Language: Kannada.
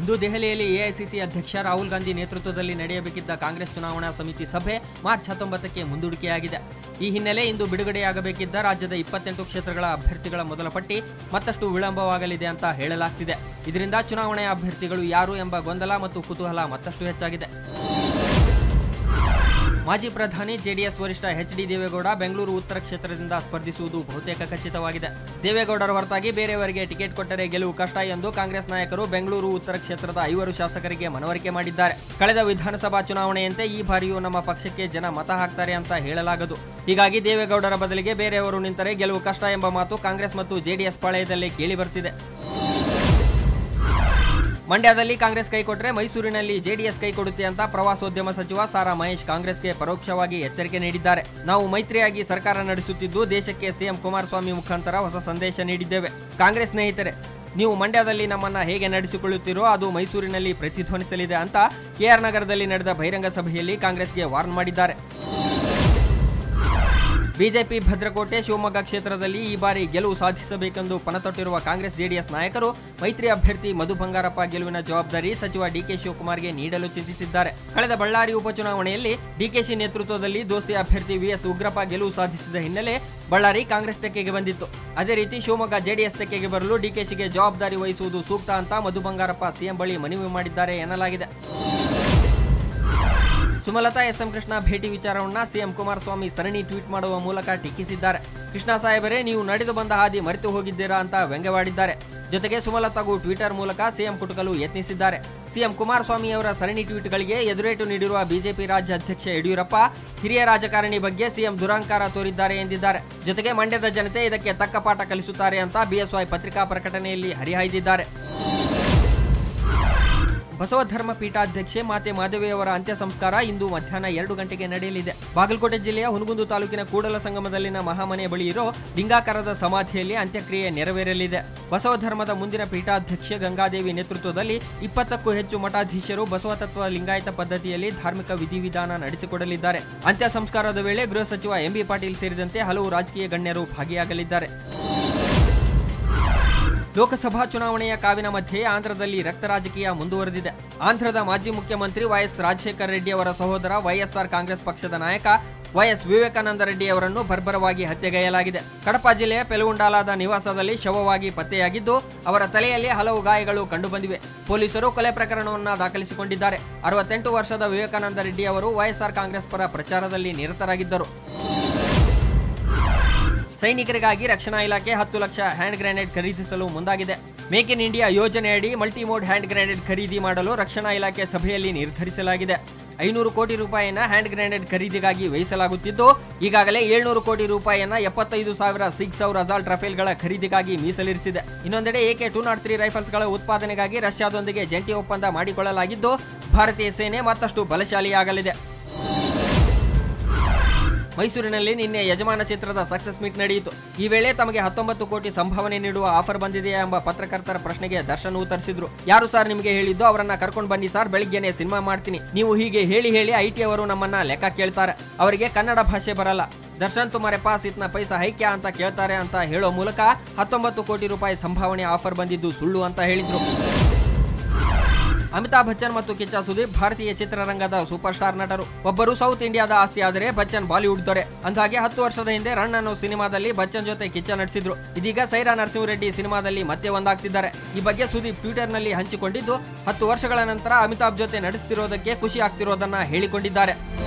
ಇಂದು ದೆಹಲಿಯಲ್ಲಿ ಎಐಸಿಸಿ ಅಧ್ಯಕ್ಷ ರಾಹುಲ್ ಗಾಂಧಿ ನೇತೃತ್ವದಲ್ಲಿ ನಡೆಯಬೇಕಿದ್ದ ಕಾಂಗ್ರೆಸ್ ಚುನಾವಣಾ ಸಮಿತಿ ಸಭೆ ಮಾರ್ಚ್ ಹತ್ತೊಂಬತ್ತಕ್ಕೆ ಮುಂದೂಡಿಕೆಯಾಗಿದೆ ಈ ಹಿನ್ನೆಲೆ ಇಂದು ಬಿಡುಗಡೆಯಾಗಬೇಕಿದ್ದ ರಾಜ್ಯದ ಇಪ್ಪತ್ತೆಂಟು ಕ್ಷೇತ್ರಗಳ ಅಭ್ಯರ್ಥಿಗಳ ಮೊದಲ ಪಟ್ಟಿ ಮತ್ತಷ್ಟು ವಿಳಂಬವಾಗಲಿದೆ ಅಂತ ಹೇಳಲಾಗ್ತಿದೆ ಇದರಿಂದ ಚುನಾವಣೆಯ ಅಭ್ಯರ್ಥಿಗಳು ಯಾರು ಎಂಬ ಗೊಂದಲ ಮತ್ತು ಕುತೂಹಲ ಮತ್ತಷ್ಟು ಹೆಚ್ಚಾಗಿದೆ ಮಾಜಿ ಪ್ರಧಾನಿ ಜೆಡಿಎಸ್ ವರಿಷ್ಠ ಎಚ್ ಡಿ ದೇವೇಗೌಡ ಬೆಂಗಳೂರು ಉತ್ತರ ಕ್ಷೇತ್ರದಿಂದ ಸ್ಪರ್ಧಿಸುವುದು ಬಹುತೇಕ ಖಚಿತವಾಗಿದೆ ದೇವೇಗೌಡರ ಹೊರತಾಗಿ ಬೇರೆಯವರಿಗೆ ಟಿಕೆಟ್ ಕೊಟ್ಟರೆ ಗೆಲುವು ಕಷ್ಟ ಎಂದು ಕಾಂಗ್ರೆಸ್ ನಾಯಕರು ಬೆಂಗಳೂರು ಉತ್ತರ ಕ್ಷೇತ್ರದ ಐವರು ಶಾಸಕರಿಗೆ ಮನವರಿಕೆ ಮಾಡಿದ್ದಾರೆ ಕಳೆದ ವಿಧಾನಸಭಾ ಚುನಾವಣೆಯಂತೆ ಈ ಬಾರಿಯೂ ನಮ್ಮ ಪಕ್ಷಕ್ಕೆ ಜನ ಮತ ಹಾಕ್ತಾರೆ ಅಂತ ಹೇಳಲಾಗದು ಹೀಗಾಗಿ ದೇವೇಗೌಡರ ಬದಲಿಗೆ ಬೇರೆಯವರು ನಿಂತರೆ ಗೆಲುವು ಕಷ್ಟ ಎಂಬ ಮಾತು ಕಾಂಗ್ರೆಸ್ ಮತ್ತು ಜೆಡಿಎಸ್ ಪಾಳೆಯದಲ್ಲಿ ಕೇಳಿ ಬರ್ತಿದೆ ಮಂಡ್ಯದಲ್ಲಿ ಕಾಂಗ್ರೆಸ್ ಕೈಕೊಟ್ರೆ ಮೈಸೂರಿನಲ್ಲಿ ಜೆಡಿಎಸ್ ಕೈ ಕೊಡುತ್ತೆ ಅಂತ ಪ್ರವಾಸೋದ್ಯಮ ಸಚಿವ ಸಾರಾ ಮಹೇಶ್ ಕಾಂಗ್ರೆಸ್ಗೆ ಪರೋಕ್ಷವಾಗಿ ಎಚ್ಚರಿಕೆ ನೀಡಿದ್ದಾರೆ ನಾವು ಮೈತ್ರಿಯಾಗಿ ಸರ್ಕಾರ ನಡೆಸುತ್ತಿದ್ದು ದೇಶಕ್ಕೆ ಸಿಎಂ ಕುಮಾರಸ್ವಾಮಿ ಮುಖಾಂತರ ಹೊಸ ಸಂದೇಶ ನೀಡಿದ್ದೇವೆ ಕಾಂಗ್ರೆಸ್ ಸ್ನೇಹಿತರೆ ನೀವು ಮಂಡ್ಯದಲ್ಲಿ ನಮ್ಮನ್ನ ಹೇಗೆ ನಡೆಸಿಕೊಳ್ಳುತ್ತೀರೋ ಅದು ಮೈಸೂರಿನಲ್ಲಿ ಪ್ರತಿಧ್ವನಿಸಲಿದೆ ಅಂತ ಕೆಆರ್ ನಗರದಲ್ಲಿ ನಡೆದ ಬಹಿರಂಗ ಸಭೆಯಲ್ಲಿ ಕಾಂಗ್ರೆಸ್ಗೆ ವಾರ್ನ್ ಮಾಡಿದ್ದಾರೆ ಬಿಜೆಪಿ ಭದ್ರಕೋಟೆ ಶಿವಮೊಗ್ಗ ಕ್ಷೇತ್ರದಲ್ಲಿ ಈ ಬಾರಿ ಗೆಲುವು ಸಾಧಿಸಬೇಕೆಂದು ಪಣತೊಟ್ಟಿರುವ ಕಾಂಗ್ರೆಸ್ ಜೆಡಿಎಸ್ ನಾಯಕರು ಮೈತ್ರಿ ಅಭ್ಯರ್ಥಿ ಮಧು ಬಂಗಾರಪ್ಪ ಗೆಲುವಿನ ಜವಾಬ್ದಾರಿ ಸಚಿವ ಡಿಕೆ ಶಿವಕುಮಾರ್ಗೆ ನೀಡಲು ಚಿಂತಿಸಿದ್ದಾರೆ ಕಳೆದ ಬಳ್ಳಾರಿ ಉಪಚುನಾವಣೆಯಲ್ಲಿ ಡಿಕೆಶಿ ನೇತೃತ್ವದಲ್ಲಿ ದೋಸ್ತಿ ಅಭ್ಯರ್ಥಿ ವಿಎಸ್ ಉಗ್ರಪ್ಪ ಗೆಲುವು ಸಾಧಿಸಿದ ಹಿನ್ನೆಲೆ ಬಳ್ಳಾರಿ ಕಾಂಗ್ರೆಸ್ ತೆಕ್ಕೆಗೆ ಬಂದಿತ್ತು ಅದೇ ರೀತಿ ಶಿವಮೊಗ್ಗ ಜೆಡಿಎಸ್ ತೆಕ್ಕೆಗೆ ಬರಲು ಡಿಕೆಶಿಗೆ ಜವಾಬ್ದಾರಿ ವಹಿಸುವುದು ಸೂಕ್ತ ಅಂತ ಮಧು ಬಂಗಾರಪ್ಪ ಸಿಎಂ ಬಳಿ ಮನವಿ ಮಾಡಿದ್ದಾರೆ ಎನ್ನಲಾಗಿದೆ ಸುಮಲತಾ ಎಸ್ ಎಂ ಕೃಷ್ಣ ಭೇಟಿ ವಿಚಾರವನ್ನ ಸಿಎಂ ಕುಮಾರಸ್ವಾಮಿ ಸರಣಿ ಟ್ವೀಟ್ ಮಾಡುವ ಮೂಲಕ ಟೀಕಿಸಿದ್ದಾರೆ ಕೃಷ್ಣ ಸಾಹೇಬರೇ ನೀವು ನಡೆದು ಬಂದ ಹಾದಿ ಮರೆತು ಹೋಗಿದ್ದೀರಾ ಅಂತ ವ್ಯಂಗ್ಯವಾಡಿದ್ದಾರೆ ಜೊತೆಗೆ ಸುಮಲತಾಗೂ ಟ್ವಿಟರ್ ಮೂಲಕ ಸಿಎಂ ಕುಟುಕಲು ಯತ್ನಿಸಿದ್ದಾರೆ ಸಿಎಂ ಕುಮಾರಸ್ವಾಮಿ ಅವರ ಸರಣಿ ಟ್ವೀಟ್ಗಳಿಗೆ ಎದುರೇಟು ನೀಡಿರುವ ಬಿಜೆಪಿ ರಾಜ್ಯ ಅಧ್ಯಕ್ಷ ಯಡಿಯೂರಪ್ಪ ಹಿರಿಯ ರಾಜಕಾರಣಿ ಬಗ್ಗೆ ಸಿಎಂ ದುರಾಂಕಾರ ತೋರಿದ್ದಾರೆ ಎಂದಿದ್ದಾರೆ ಜೊತೆಗೆ ಮಂಡ್ಯದ ಜನತೆ ಇದಕ್ಕೆ ತಕ್ಕ ಪಾಠ ಕಲಿಸುತ್ತಾರೆ ಅಂತ ಬಿಎಸ್ವೈ ಪತ್ರಿಕಾ ಪ್ರಕಟಣೆಯಲ್ಲಿ ಹರಿಹಾಯ್ದಿದ್ದಾರೆ ಬಸವ ಧರ್ಮ ಪೀಠಾಧ್ಯಕ್ಷೆ ಮಾತೆ ಮಾಧವಿಯವರ ಅಂತ್ಯ ಸಂಸ್ಕಾರ ಇಂದು ಮಧ್ಯಾಹ್ನ ಎರಡು ಗಂಟೆಗೆ ನಡೆಯಲಿದೆ ಬಾಗಲಕೋಟೆ ಜಿಲ್ಲೆಯ ಹುನಗುಂದು ತಾಲೂಕಿನ ಕೂಡಲ ಸಂಗಮದಲ್ಲಿನ ಮಹಾಮನೆ ಬಳಿ ಇರೋ ಲಿಂಗಾಕಾರದ ಸಮಾಧಿಯಲ್ಲಿ ಅಂತ್ಯಕ್ರಿಯೆ ನೆರವೇರಲಿದೆ ಬಸವ ಧರ್ಮದ ಮುಂದಿನ ಪೀಠಾಧ್ಯಕ್ಷೆ ಗಂಗಾದೇವಿ ನೇತೃತ್ವದಲ್ಲಿ ಇಪ್ಪತ್ತಕ್ಕೂ ಹೆಚ್ಚು ಮಠಾಧೀಶರು ಬಸವ ತತ್ವ ಲಿಂಗಾಯತ ಪದ್ಧತಿಯಲ್ಲಿ ಧಾರ್ಮಿಕ ವಿಧಿವಿಧಾನ ನಡೆಸಿಕೊಡಲಿದ್ದಾರೆ ಅಂತ್ಯ ಸಂಸ್ಕಾರದ ವೇಳೆ ಗೃಹ ಸಚಿವ ಎಂಬಿ ಪಾಟೀಲ್ ಸೇರಿದಂತೆ ಹಲವು ರಾಜಕೀಯ ಗಣ್ಯರು ಭಾಗಿಯಾಗಲಿದ್ದಾರೆ ಲೋಕಸಭಾ ಚುನಾವಣೆಯ ಕಾವಿನ ಮಧ್ಯೆ ಆಂಧ್ರದಲ್ಲಿ ರಕ್ತ ರಾಜಕೀಯ ಮುಂದುವರೆದಿದೆ ಆಂಧ್ರದ ಮಾಜಿ ಮುಖ್ಯಮಂತ್ರಿ ವೈಎಸ್ ರಾಜಶೇಖರ ರೆಡ್ಡಿ ಅವರ ಸಹೋದರ ವೈಎಸ್ಆರ್ ಕಾಂಗ್ರೆಸ್ ಪಕ್ಷದ ನಾಯಕ ವೈಎಸ್ ವಿವೇಕಾನಂದ ರೆಡ್ಡಿ ಅವರನ್ನು ಬರ್ಬರವಾಗಿ ಹತ್ಯೆಗೈಯಲಾಗಿದೆ ಕಡಪ ಜಿಲ್ಲೆಯ ಪೆಲುಗುಂಡಾಲಾದ ನಿವಾಸದಲ್ಲಿ ಶವವಾಗಿ ಪತ್ತೆಯಾಗಿದ್ದು ಅವರ ತಲೆಯಲ್ಲಿ ಹಲವು ಗಾಯಗಳು ಕಂಡುಬಂದಿವೆ ಪೊಲೀಸರು ಕೊಲೆ ಪ್ರಕರಣವನ್ನು ದಾಖಲಿಸಿಕೊಂಡಿದ್ದಾರೆ ಅರವತ್ತೆಂಟು ವರ್ಷದ ವಿವೇಕಾನಂದ ರೆಡ್ಡಿ ಅವರು ವೈಎಸ್ಆರ್ ಕಾಂಗ್ರೆಸ್ ಪರ ಪ್ರಚಾರದಲ್ಲಿ ನಿರತರಾಗಿದ್ದರು ಸೈನಿಕರಿಗಾಗಿ ರಕ್ಷಣಾ ಇಲಾಖೆ ಹತ್ತು ಲಕ್ಷ ಹ್ಯಾಂಡ್ ಗ್ರೆನೇಡ್ ಖರೀದಿಸಲು ಮುಂದಾಗಿದೆ ಮೇಕ್ ಇನ್ ಇಂಡಿಯಾ ಯೋಜನೆಯಡಿ ಮಲ್ಟಿಮೋಡ್ ಹ್ಯಾಂಡ್ ಗ್ರೆನೇಡ್ ಖರೀದಿ ಮಾಡಲು ರಕ್ಷಣಾ ಇಲಾಖೆ ಸಭೆಯಲ್ಲಿ ನಿರ್ಧರಿಸಲಾಗಿದೆ ಐನೂರು ಕೋಟಿ ರೂಪಾಯಿನ ಹ್ಯಾಂಡ್ ಗ್ರೆನೇಡ್ ಖರೀದಿಗಾಗಿ ವ್ಯಯಿಸಲಾಗುತ್ತಿದ್ದು ಈಗಾಗಲೇ ಏಳ್ನೂರು ಕೋಟಿ ರೂಪಾಯಿಯನ್ನ ಎಪ್ಪತ್ತೈದು ಸಾವಿರ ಸಿಕ್ಸ್ ಸಾವಿರ ಅಸಾಲ್ಟ್ ರಫೇಲ್ಗಳ ಖರೀದಿಗಾಗಿ ಮೀಸಲಿರಿಸಿದೆ ಇನ್ನೊಂದೆಡೆ ಎಕೆ ಟೂ ನಾಟ್ ತ್ರೀ ರೈಫಲ್ಸ್ಗಳ ಉತ್ಪಾದನೆಗಾಗಿ ರಷ್ಯಾದೊಂದಿಗೆ ಜಂಟಿ ಒಪ್ಪಂದ ಮಾಡಿಕೊಳ್ಳಲಾಗಿದ್ದು ಭಾರತೀಯ ಸೇನೆ ಮತ್ತಷ್ಟು ಬಲಶಾಲಿಯಾಗಲಿದೆ ಮೈಸೂರಿನಲ್ಲಿ ನಿನ್ನೆ ಯಜಮಾನ ಚಿತ್ರದ ಸಕ್ಸಸ್ ಮೀಟ್ ನಡೆಯಿತು ಈ ವೇಳೆ ತಮಗೆ ಹತ್ತೊಂಬತ್ತು ಕೋಟಿ ಸಂಭಾವನೆ ನೀಡುವ ಆಫರ್ ಬಂದಿದೆಯಾ ಎಂಬ ಪತ್ರಕರ್ತರ ಪ್ರಶ್ನೆಗೆ ದರ್ಶನ್ ಉತ್ತರಿಸಿದ್ರು ಯಾರು ಸರ್ ನಿಮಗೆ ಹೇಳಿದ್ದು ಅವರನ್ನ ಕರ್ಕೊಂಡು ಬನ್ನಿ ಸರ್ ಬೆಳಿಗ್ಗೆನೆ ಸಿನಿಮಾ ಮಾಡ್ತೀನಿ ನೀವು ಹೀಗೆ ಹೇಳಿ ಹೇಳಿ ಐ ಟಿ ಅವರು ನಮ್ಮನ್ನ ಲೆಕ್ಕ ಕೇಳ್ತಾರೆ ಅವರಿಗೆ ಕನ್ನಡ ಭಾಷೆ ಬರಲ್ಲ ದರ್ಶನ್ ತುಮಾರೆ ಪಾಸ್ ಇತ್ನ ಪೈಸಾ ಹೈಕ್ಯ ಅಂತ ಕೇಳ್ತಾರೆ ಅಂತ ಹೇಳೋ ಮೂಲಕ ಹತ್ತೊಂಬತ್ತು ಕೋಟಿ ರೂಪಾಯಿ ಸಂಭಾವನೆ ಆಫರ್ ಬಂದಿದ್ದು ಸುಳ್ಳು ಅಂತ ಹೇಳಿದ್ರು ಅಮಿತಾಬ್ ಬಚ್ಚನ್ ಮತ್ತು ಕಿಚ್ಚ ಸುದೀಪ್ ಭಾರತೀಯ ಚಿತ್ರರಂಗದ ಸೂಪರ್ ಸ್ಟಾರ್ ನಟರು ಒಬ್ಬರು ಸೌತ್ ಇಂಡಿಯಾದ ಆಸ್ತಿ ಆದರೆ ಬಚ್ಚನ್ ಬಾಲಿವುಡ್ ದೊರೆ ಅಂದಾಗೆ ಹತ್ತು ವರ್ಷದ ಹಿಂದೆ ರನ್ ಅನ್ನೋ ಸಿನಿಮಾದಲ್ಲಿ ಬಚ್ಚನ್ ಜೊತೆ ಕಿಚ್ಚ ನಟಿಸಿದ್ರು ಇದೀಗ ಸೈರಾ ನರಸಿಂಹರೆಡ್ಡಿ ಸಿನಿಮಾದಲ್ಲಿ ಮತ್ತೆ ಒಂದಾಗ್ತಿದ್ದಾರೆ ಈ ಬಗ್ಗೆ ಸುದೀಪ್ ಟ್ವಿಟರ್ನಲ್ಲಿ ಹಂಚಿಕೊಂಡಿದ್ದು ಹತ್ತು ವರ್ಷಗಳ ನಂತರ ಅಮಿತಾಬ್ ಜೊತೆ ನಡೆಸುತ್ತಿರೋದಕ್ಕೆ ಖುಷಿ ಆಗ್ತಿರೋದನ್ನ ಹೇಳಿಕೊಂಡಿದ್ದಾರೆ